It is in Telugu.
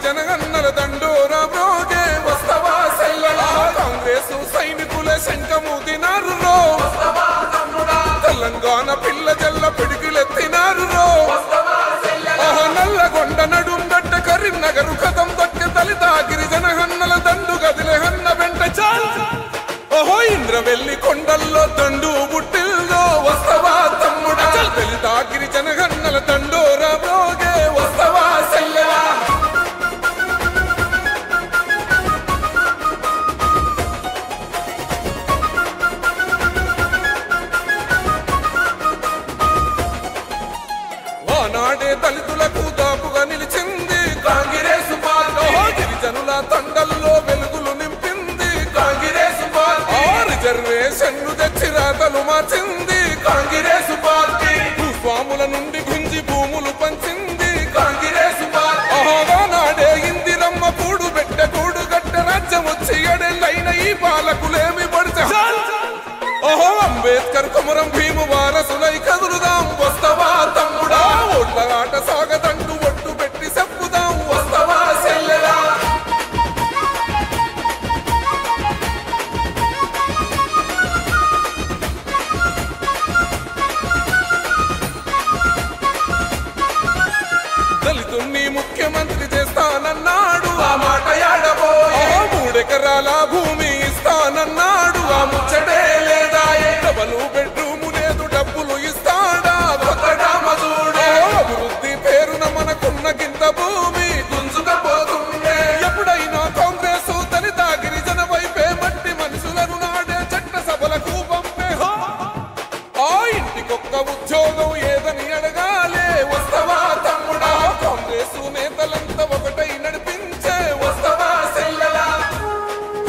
జనగన్నల దండోరా బ్రోగే వస్తవా సెల్లలా కాంగ్రెస్ సైనికులే శంఖమూదినారు రో తెలంగాణ పిల్ల జల్ల పిడికిలెత్తినారు రో ఆహా నల్లగొండ నడుం గడ్డ కరీంనగరు కథం దొక్కె దళిత గిరిజన హన్నల దండు గదిలే హన్న వెంట చాల్ ఓహో ఇంద్రవెల్లి కొండల్లో దండు బుట్టిల్లో వస్తవా తమ్ముడా దళిత గిరిజన హన్నల దండోరా బ్రోగే వస్తవా సెల్లెలా ఆనాడే దళితులకు దాపుగా నిలిచింది కాంగ్రెస్ పార్టీ ఓహో, గిరిజనుల తండల్లో వెలుగులు నింపింది కాంగ్రెస్ పార్టీ ఆ రిజర్వేషన్ తెచ్చి రాతలు మార్చింది కాంగ్రెస్ పార్టీ భూస్వాముల నుండి గుంజి భూములు పంచింది కాంగ్రెస్ పార్టీ ఓహో, నాడే ఇందిరమ్మ కూడు పెట్ట కూడు గట్ట రాజ్యం వచ్చి ఎడెళ్ళైన ఈ పాలకులేమి పడితే ఓహో అంబేద్కర్ కుమరం భీము వారసులై కదులుదాం వస్తవా తమ్ముడా ఓట్ల ఆట సాగదంటూ ఒట్టు పెట్టి చెప్పుదాం వస్తవా సెల్లెలా దళితుణ్ణి ముఖ్యమంత్రి చేస్తానన్నాడు ఆ మాట